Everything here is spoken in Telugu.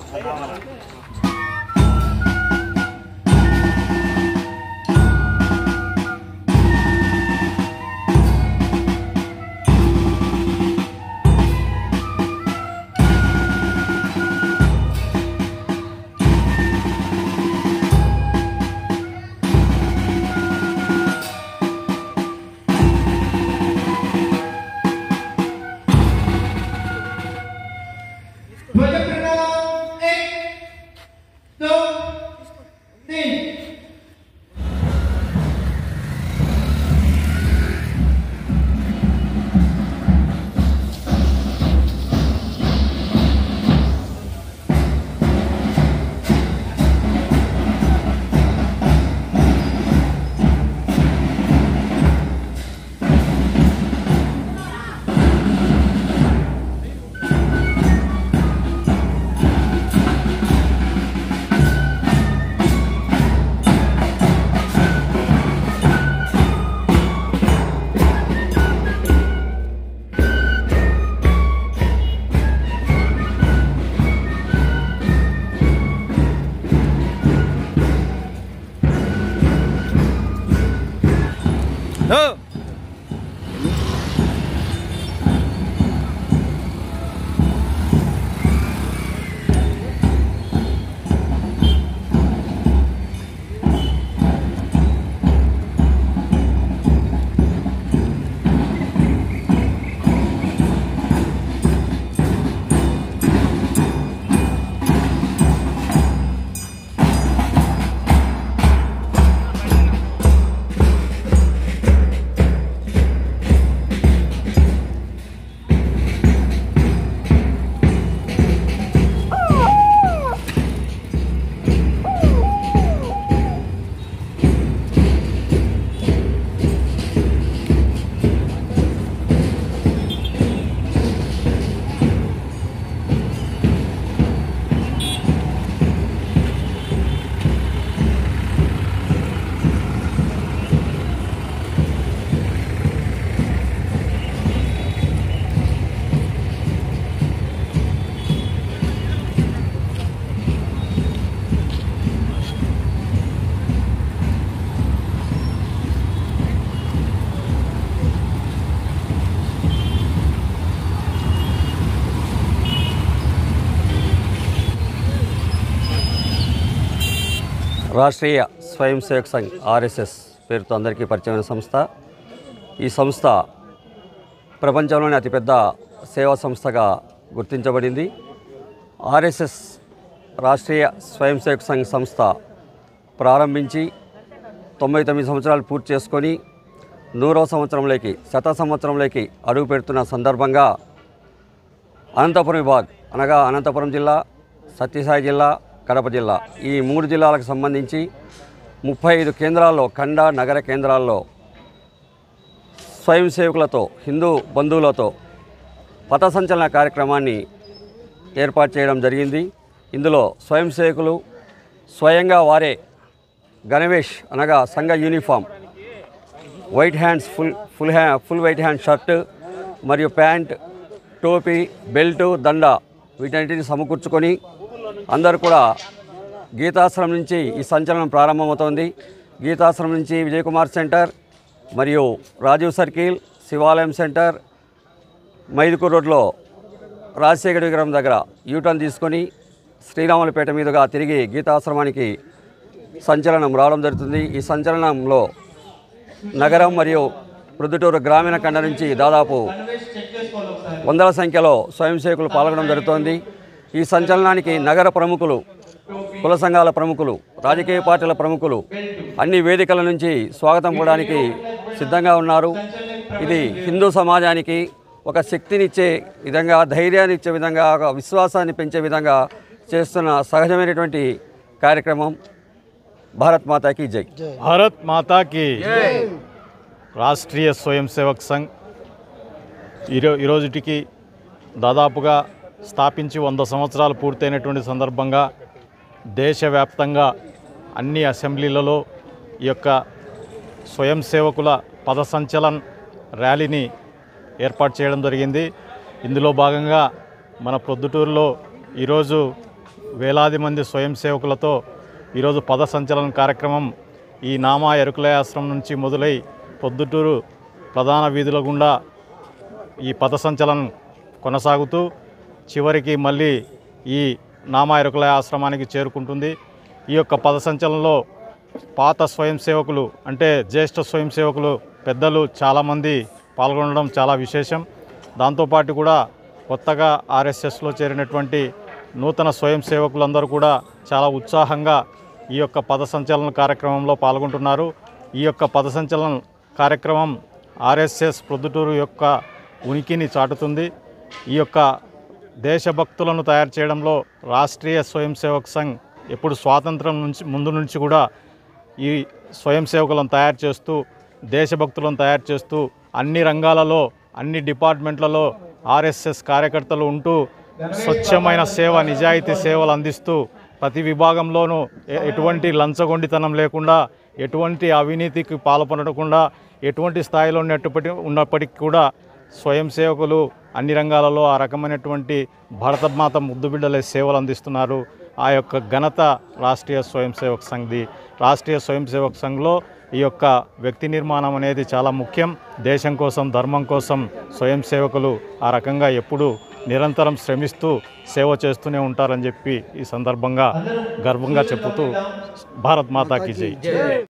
ध्वज प्रणाम एक दो तीन రాష్ట్రీయ స్వయం సేవక్ సంఘ్ ఆర్ఎస్ఎస్ పేరుతో అందరికీ పరిచయమైన సంస్థ ఈ సంస్థ ప్రపంచంలోని అతిపెద్ద సేవా సంస్థగా గుర్తించబడింది ఆర్ఎస్ఎస్ రాష్ట్రీయ స్వయం సేవక్ సంఘ్ సంస్థ ప్రారంభించి తొంభై తొమ్మిది సంవత్సరాలు పూర్తి చేసుకొని నూరవ సంవత్సరంలోకి శత సంవత్సరంలోకి అడుగు పెడుతున్న సందర్భంగా అనంతపురం విభాగ్ అనగా అనంతపురం జిల్లా సత్యసాయి జిల్లా కడప జిల్లా ఈ మూడు జిల్లాలకు సంబంధించి ముప్పై ఐదు కేంద్రాల్లో ఖండ నగర కేంద్రాల్లో స్వయం సేవకులతో హిందూ బంధువులతో పథ సంచలన కార్యక్రమాన్ని ఏర్పాటు చేయడం జరిగింది ఇందులో స్వయం సేవకులు స్వయంగా వారే గణవేష్ అనగా సంఘ uniform white hands full full హ్యా ఫుల్ వైట్ హ్యాండ్ షర్ట్ మరియు ప్యాంట్ టోపీ బెల్టు దండ వీటన్నిటిని సమకూర్చుకొని అందరూ కూడా గీతాశ్రమం నుంచి ఈ సంచలనం ప్రారంభమవుతోంది గీతాశ్రమం నుంచి విజయ్ కుమార్ సెంటర్ మరియు రాజీవ్ సర్కిల్ శివాలయం సెంటర్ మైదుకూరు రోడ్లో రాజశేఖర విగ్రహం దగ్గర యూటర్న్ తీసుకొని శ్రీరాములపేట మీదుగా తిరిగి గీతాశ్రమానికి సంచలనం రావడం జరుగుతుంది ఈ సంచలనంలో నగరం మరియు ప్రొద్దుటూరు గ్రామీణ ఖండ నుంచి దాదాపు వందల సంఖ్యలో స్వయం సేవకులు పాల్గొనడం జరుగుతోంది ఈ సంచలనానికి నగర ప్రముఖులు కుల సంఘాల ప్రముఖులు రాజకీయ పార్టీల ప్రముఖులు అన్ని వేదికల నుంచి స్వాగతం పడడానికి సిద్ధంగా ఉన్నారు ఇది హిందూ సమాజానికి ఒక శక్తినిచ్చే విధంగా ధైర్యాన్ని ఇచ్చే విధంగా ఒక విశ్వాసాన్ని పెంచే విధంగా చేస్తున్న సహజమైనటువంటి కార్యక్రమం భారత్ మాతాకి జై భారత్ మాతా కి రాష్ట్రీయ స్వయం సేవక్ సంఘ్ ఈరో ఈరోజుటికి దాదాపుగా స్థాపించి వంద సంవత్సరాలు పూర్తయినటువంటి సందర్భంగా దేశవ్యాప్తంగా అన్ని అసెంబ్లీలలో ఈ యొక్క స్వయం సేవకుల పద సంచలన్ ర్యాలీని ఏర్పాటు చేయడం జరిగింది ఇందులో భాగంగా మన ప్రొద్దుటూరులో ఈరోజు వేలాది మంది స్వయం సేవకులతో ఈరోజు పద సంచలన కార్యక్రమం ఈ నామా ఎరుకులయాశ్రమం నుంచి మొదలై పొద్దుటూరు ప్రధాన వీధుల గుండా ఈ పథ సంచలనం కొనసాగుతూ చివరికి మళ్ళీ ఈ నామాయరుకుల ఆశ్రమానికి చేరుకుంటుంది ఈ యొక్క పథ సంచలనంలో పాత స్వయం సేవకులు అంటే జ్యేష్ఠ స్వయం సేవకులు పెద్దలు చాలామంది పాల్గొనడం చాలా విశేషం దాంతోపాటు కూడా కొత్తగా ఆర్ఎస్ఎస్లో చేరినటువంటి నూతన స్వయం సేవకులందరూ కూడా చాలా ఉత్సాహంగా ఈ యొక్క పథ సంచలన కార్యక్రమంలో పాల్గొంటున్నారు ఈ యొక్క పథ సంచలన కార్యక్రమం ఆర్ఎస్ఎస్ ప్రొద్దుటూరు యొక్క ఉనికిని చాటుతుంది ఈ యొక్క దేశభక్తులను తయారు చేయడంలో రాష్ట్రీయ స్వయం సేవక్ సంఘ్ ఎప్పుడు స్వాతంత్రం నుంచి ముందు నుంచి కూడా ఈ స్వయం సేవకులను తయారు చేస్తూ దేశభక్తులను తయారు చేస్తూ అన్ని రంగాలలో అన్ని డిపార్ట్మెంట్లలో ఆర్ఎస్ఎస్ కార్యకర్తలు ఉంటూ స్వచ్ఛమైన సేవ నిజాయితీ సేవలు అందిస్తూ ప్రతి విభాగంలోనూ ఎ- ఎటువంటి లంచగొండితనం లేకుండా ఎటువంటి అవినీతికి పాల్పడకుండా ఎటువంటి స్థాయిలో ఉన్నప్పటి ఉన్నప్పటికీ కూడా స్వయం సేవకులు అన్ని రంగాలలో ఆ రకమైనటువంటి భారతమాత ముద్దుబిడ్డలే సేవలు అందిస్తున్నారు ఆ యొక్క ఘనత రాష్ట్రీయ స్వయం సేవక్ సంఘ్ది రాష్ట్రీయ స్వయం సేవక్ సంఘ్లో ఈ యొక్క వ్యక్తి నిర్మాణం అనేది చాలా ముఖ్యం దేశం కోసం ధర్మం కోసం స్వయం సేవకులు ఆ రకంగా ఎప్పుడూ నిరంతరం శ్రమిస్తూ సేవ చేస్తూనే ఉంటారని చెప్పి ఈ సందర్భంగా గర్వంగా చెప్పుతూ భారత్ మాతాకి జై